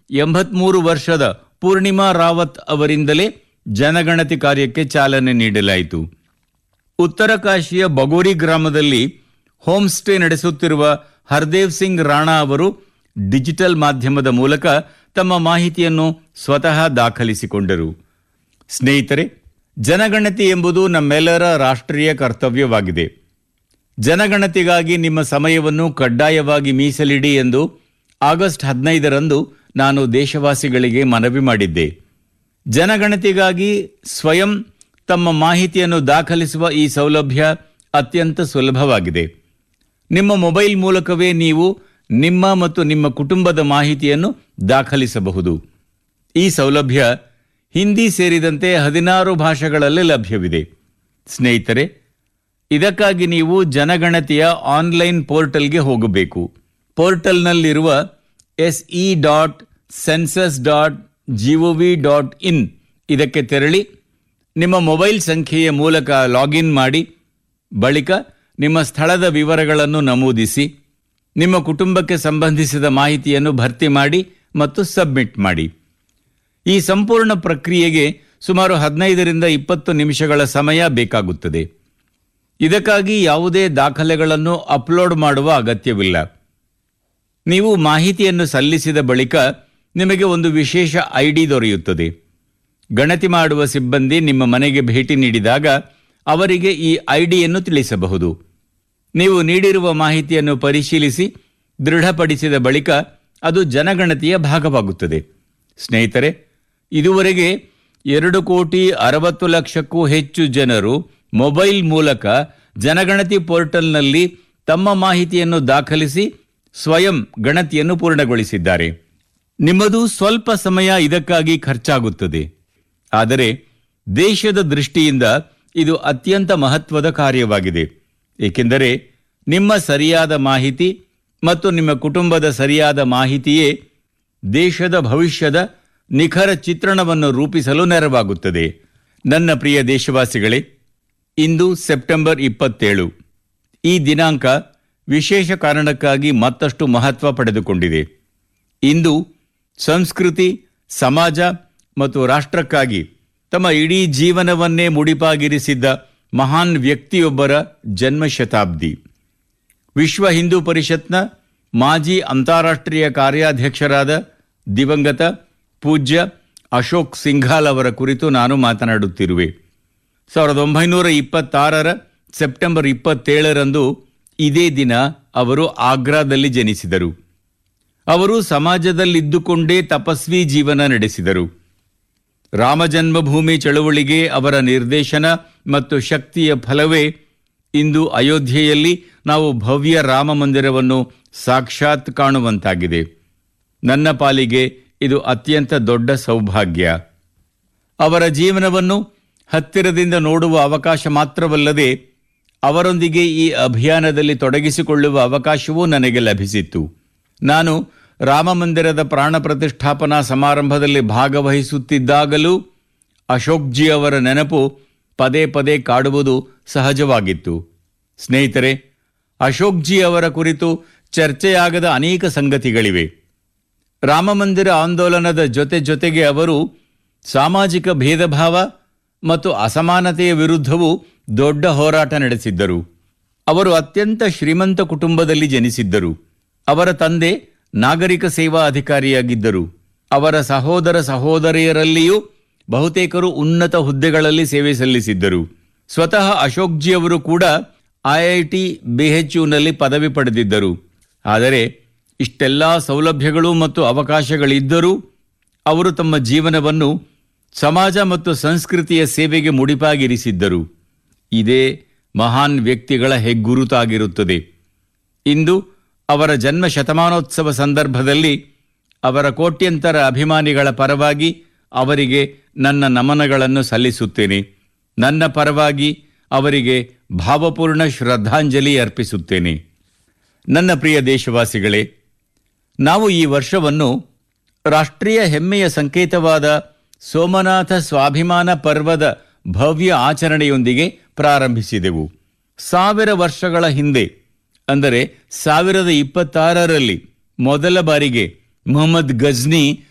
ಎಂಬತ್ಮೂರು ವರ್ಷದ ಪೂರ್ಣಿಮಾ ರಾವತ್ ಅವರಿಂದಲೇ ಜನಗಣತಿ ಕಾರ್ಯಕ್ಕೆ ಚಾಲನೆ ನೀಡಲಾಯಿತು ಉತ್ತರ ಕಾಶಿಯ ಬಗೋರಿ ಗ್ರಾಮದಲ್ಲಿ ಹೋಮ್ ಸ್ಟೇ ನಡೆಸುತ್ತಿರುವ ಹರ್ದೇವ್ ಸಿಂಗ್ ರಾಣಾ ಅವರು ಡಿಜಿಟಲ್ ಮಾಧ್ಯಮದ ಮೂಲಕ ತಮ್ಮ ಮಾಹಿತಿಯನ್ನು ಸ್ವತಃ ದಾಖಲಿಸಿಕೊಂಡರು ಸ್ನೇಹಿತರೆ ಜನಗಣತಿ ಎಂಬುದು ನಮ್ಮೆಲ್ಲರ ರಾಷ್ಟ್ರೀಯ ಕರ್ತವ್ಯವಾಗಿದೆ ಜನಗಣತಿಗಾಗಿ ನಿಮ್ಮ ಸಮಯವನ್ನು ಕಡ್ಡಾಯವಾಗಿ ಮೀಸಲಿಡಿ ಎಂದು ಆಗಸ್ಟ್ ಹದಿನೈದರಂದು ನಾನು ದೇಶವಾಸಿಗಳಿಗೆ ಮನವಿ ಮಾಡಿದ್ದೆ ಜನಗಣತಿಗಾಗಿ ಸ್ವಯಂ ತಮ್ಮ ಮಾಹಿತಿಯನ್ನು ದಾಖಲಿಸುವ ಈ ಸೌಲಭ್ಯ ಅತ್ಯಂತ ಸುಲಭವಾಗಿದೆ ನಿಮ್ಮ ಮೊಬೈಲ್ ಮೂಲಕವೇ ನೀವು ನಿಮ್ಮ ಮತ್ತು ನಿಮ್ಮ ಕುಟುಂಬದ ಮಾಹಿತಿಯನ್ನು ದಾಖಲಿಸಬಹುದು ಈ ಸೌಲಭ್ಯ ಹಿಂದಿ ಸೇರಿದಂತೆ ಹದಿನಾರು ಭಾಷೆಗಳಲ್ಲಿ ಲಭ್ಯವಿದೆ ಸ್ನೇಹಿತರೆ ಇದಕ್ಕಾಗಿ ನೀವು ಜನಗಣತಿಯ ಆನ್ಲೈನ್ ಪೋರ್ಟಲ್ಗೆ ಹೋಗಬೇಕು ಪೋರ್ಟಲ್ನಲ್ಲಿರುವ S E dot census dot GOV dot in ಇದಕ್ಕೆ ತೆರಳಿ ನಿಮ್ಮ ಮೊಬೈಲ್ ಸಂಖ್ಯೆಯ ಮೂಲಕ ಲಾಗಿನ್ ಮಾಡಿ ಬಳಿಕ ನಿಮ್ಮ ಸ್ಥಳದ ವಿವರಗಳನ್ನು ನಮೂದಿಸಿ ನಿಮ್ಮ ಕುಟುಂಬಕ್ಕೆ ಸಂಬಂಧಿಸಿದ ಮಾಹಿತಿಯನ್ನು ಭರ್ತಿ ಮಾಡಿ ಮತ್ತು ಸಬ್ಮಿಟ್ ಮಾಡಿ ಈ ಸಂಪೂರ್ಣ ಪ್ರಕ್ರಿಯೆಗೆ ಸುಮಾರು ಹದಿನೈದರಿಂದ ಇಪ್ಪತ್ತು ನಿಮಿಷಗಳ ಸಮಯ ಬೇಕಾಗುತ್ತದೆ ಇದಕ್ಕಾಗಿ ಯಾವುದೇ ದಾಖಲೆಗಳನ್ನು ಅಪ್ಲೋಡ್ ಮಾಡುವ ಅಗತ್ಯವಿಲ್ಲ ನೀವು ಮಾಹಿತಿಯನ್ನು ಸಲ್ಲಿಸಿದ ಬಳಿಕ ನಿಮಗೆ ಒಂದು ವಿಶೇಷ ಐಡಿ ದೊರೆಯುತ್ತದೆ ಗಣತಿ ಮಾಡುವ ಸಿಬ್ಬಂದಿ ನಿಮ್ಮ ಮನೆಗೆ ಭೇಟಿ ನೀಡಿದಾಗ ಅವರಿಗೆ ಈ ಐಡಿಯನ್ನು ತಿಳಿಸಬಹುದು ನೀವು ನೀಡಿರುವ ಮಾಹಿತಿಯನ್ನು ಪರಿಶೀಲಿಸಿ ದೃಢಪಡಿಸಿದ ಬಳಿಕ ಅದು ಜನಗಣತಿಯ ಭಾಗವಾಗುತ್ತದೆ ಸ್ನೇಹಿತರೆ ಇದುವರೆಗೆ ಎರಡು ಕೋಟಿ ಅರವತ್ತು ಲಕ್ಷಕ್ಕೂ ಹೆಚ್ಚು ಜನರು ಮೊಬೈಲ್ ಮೂಲಕ ಜನಗಣತಿ ಪೋರ್ಟಲ್ನಲ್ಲಿ ತಮ್ಮ ಮಾಹಿತಿಯನ್ನು ದಾಖಲಿಸಿ ಸ್ವಯಂ ಗಣತಿಯನ್ನು ಪೂರ್ಣಗೊಳಿಸಿದ್ದಾರೆ ನಿಮ್ಮದು ಸ್ವಲ್ಪ ಸಮಯ ಇದಕ್ಕಾಗಿ ಖರ್ಚಾಗುತ್ತದೆ ಆದರೆ ದೇಶದ ದೃಷ್ಟಿಯಿಂದ ಇದು ಅತ್ಯಂತ ಮಹತ್ವದ ಕಾರ್ಯವಾಗಿದೆ ಏಕೆಂದರೆ ನಿಮ್ಮ ಸರಿಯಾದ ಮಾಹಿತಿ ಮತ್ತು ನಿಮ್ಮ ಕುಟುಂಬದ ಸರಿಯಾದ ಮಾಹಿತಿಯೇ ದೇಶದ ಭವಿಷ್ಯದ ನಿಖರ ಚಿತ್ರಣವನ್ನು ರೂಪಿಸಲು ನೆರವಾಗುತ್ತದೆ ನನ್ನ ಪ್ರಿಯ ದೇಶವಾಸಿಗಳೇ ಇಂದು ಸೆಪ್ಟೆಂಬರ್ ಇಪ್ಪತ್ತೇಳು ಈ ದಿನಾಂಕ ವಿಶೇಷ ಕಾರಣಕ್ಕಾಗಿ ಮತ್ತಷ್ಟು ಮಹತ್ವ ಪಡೆದುಕೊಂಡಿದೆ ಇಂದು ಸಂಸ್ಕೃತಿ ಸಮಾಜ ಮತ್ತು ರಾಷ್ಟ್ರಕ್ಕಾಗಿ ತಮ್ಮ ಇಡೀ ಜೀವನವನ್ನೇ ಮುಡಿಪಾಗಿರಿಸಿದ್ದ ಮಹಾನ್ ವ್ಯಕ್ತಿಯೊಬ್ಬರ ಜನ್ಮ ಶತಾಬ್ದಿ ವಿಶ್ವ ಹಿಂದೂ ಪರಿಷತ್ನ ಮಾಜಿ ಅಂತಾರಾಷ್ಟ್ರೀಯ ಕಾರ್ಯಾಧ್ಯಕ್ಷರಾದ ದಿವಂಗತ ಪೂಜ್ಯ ಅಶೋಕ್ ಸಿಂಘಾಲ್ ಅವರ ಕುರಿತು ನಾನು ಮಾತನಾಡುತ್ತಿರುವೆ ಸಾವಿರದ ಒಂಬೈನೂರ ಇಪ್ಪತ್ತಾರರ ಸೆಪ್ಟೆಂಬರ್ ಇಪ್ಪತ್ತೇಳರಂದು ಇದೇ ದಿನ ಅವರು ಆಗ್ರಾದಲ್ಲಿ ಜನಿಸಿದರು ಅವರು ಸಮಾಜದಲ್ಲಿದ್ದುಕೊಂಡೇ ತಪಸ್ವಿ ಜೀವನ ನಡೆಸಿದರು ರಾಮಜನ್ಮಭೂಮಿ ಚಳುವಳಿಗೆ ಅವರ ನಿರ್ದೇಶನ ಮತ್ತು ಶಕ್ತಿಯ ಫಲವೇ ಇಂದು ಅಯೋಧ್ಯೆಯಲ್ಲಿ ನಾವು ಭವ್ಯ ರಾಮ ಮಂದಿರವನ್ನು ಸಾಕ್ಷಾತ್ ಕಾಣುವಂತಾಗಿದೆ ನನ್ನ ಪಾಲಿಗೆ ಇದು ಅತ್ಯಂತ ದೊಡ್ಡ ಸೌಭಾಗ್ಯ ಅವರ ಜೀವನವನ್ನು ಹತ್ತಿರದಿಂದ ನೋಡುವ ಅವಕಾಶ ಮಾತ್ರವಲ್ಲದೆ ಅವರೊಂದಿಗೆ ಈ ಅಭಿಯಾನದಲ್ಲಿ ತೊಡಗಿಸಿಕೊಳ್ಳುವ ಅವಕಾಶವೂ ನನಗೆ ಲಭಿಸಿತ್ತು ನಾನು ರಾಮಮಂದಿರದ ಪ್ರಾಣ ಪ್ರತಿಷ್ಠಾಪನಾ ಸಮಾರಂಭದಲ್ಲಿ ಭಾಗವಹಿಸುತ್ತಿದ್ದಾಗಲೂ ಅಶೋಕ್ಜಿ ಅವರ ನೆನಪು ಪದೇ ಪದೇ ಕಾಡುವುದು ಸಹಜವಾಗಿತ್ತು ಸ್ನೇಹಿತರೆ ಅಶೋಕ್ಜಿ ಅವರ ಕುರಿತು ಚರ್ಚೆಯಾಗದ ಅನೇಕ ಸಂಗತಿಗಳಿವೆ ರಾಮಮಂದಿರ ಆಂದೋಲನದ ಜೊತೆ ಜೊತೆಗೆ ಅವರು ಸಾಮಾಜಿಕ ಭೇದಭಾವ ಮತ್ತು ಅಸಮಾನತೆಯ ವಿರುದ್ಧವೂ ದೊಡ್ಡ ಹೋರಾಟ ನಡೆಸಿದ್ದರು ಅವರು ಅತ್ಯಂತ ಶ್ರೀಮಂತ ಕುಟುಂಬದಲ್ಲಿ ಜನಿಸಿದ್ದರು ಅವರ ತಂದೆ ನಾಗರಿಕ ಸೇವಾ ಅಧಿಕಾರಿಯಾಗಿದ್ದರು ಅವರ ಸಹೋದರ ಸಹೋದರಿಯರಲ್ಲಿಯೂ ಬಹುತೇಕರು ಉನ್ನತ ಹುದ್ದೆಗಳಲ್ಲಿ ಸೇವೆ ಸಲ್ಲಿಸಿದ್ದರು ಸ್ವತಃ ಅಶೋಕ್ಜಿ ಅವರು ಕೂಡ ಐಐಟಿ ಬಿಎಚ್ಯುನಲ್ಲಿ ಪದವಿ ಪಡೆದಿದ್ದರು ಆದರೆ ಇಷ್ಟೆಲ್ಲ ಸೌಲಭ್ಯಗಳು ಮತ್ತು ಅವಕಾಶಗಳಿದ್ದರೂ ಅವರು ತಮ್ಮ ಜೀವನವನ್ನು ಸಮಾಜ ಮತ್ತು ಸಂಸ್ಕೃತಿಯ ಸೇವೆಗೆ ಮುಡಿಪಾಗಿರಿಸಿದ್ದರು ಇದೇ ಮಹಾನ್ ವ್ಯಕ್ತಿಗಳ ಹೆಗ್ಗುರುತಾಗಿರುತ್ತದೆ ಇಂದು ಅವರ ಜನ್ಮ ಶತಮಾನೋತ್ಸವ ಸಂದರ್ಭದಲ್ಲಿ ಅವರ ಕೋಟ್ಯಂತರ ಅಭಿಮಾನಿಗಳ ಪರವಾಗಿ ಅವರಿಗೆ ನನ್ನ ನಮನಗಳನ್ನು ಸಲ್ಲಿಸುತ್ತೇನೆ ನನ್ನ ಪರವಾಗಿ ಅವರಿಗೆ ಭಾವಪೂರ್ಣ ಶ್ರದ್ಧಾಂಜಲಿ ಅರ್ಪಿಸುತ್ತೇನೆ ನನ್ನ ಪ್ರಿಯ ದೇಶವಾಸಿಗಳೇ ನಾವು ಈ ವರ್ಷವನ್ನು ರಾಷ್ಟ್ರೀಯ ಹೆಮ್ಮೆಯ ಸಂಕೇತವಾದ ಸೋಮನಾಥ ಸ್ವಾಭಿಮಾನ ಪರ್ವದ ಭವ್ಯ ಆಚರಣೆಯೊಂದಿಗೆ ಪ್ರಾರಂಭಿಸಿದೆವು ಸಾವಿರ ವರ್ಷಗಳ ಹಿಂದೆ ಅಂದರೆ ಸಾವಿರದ ಇಪ್ಪತ್ತಾರರಲ್ಲಿ ಮೊದಲ ಬಾರಿಗೆ ಮೊಹಮ್ಮದ್ ಗಜ್ನಿ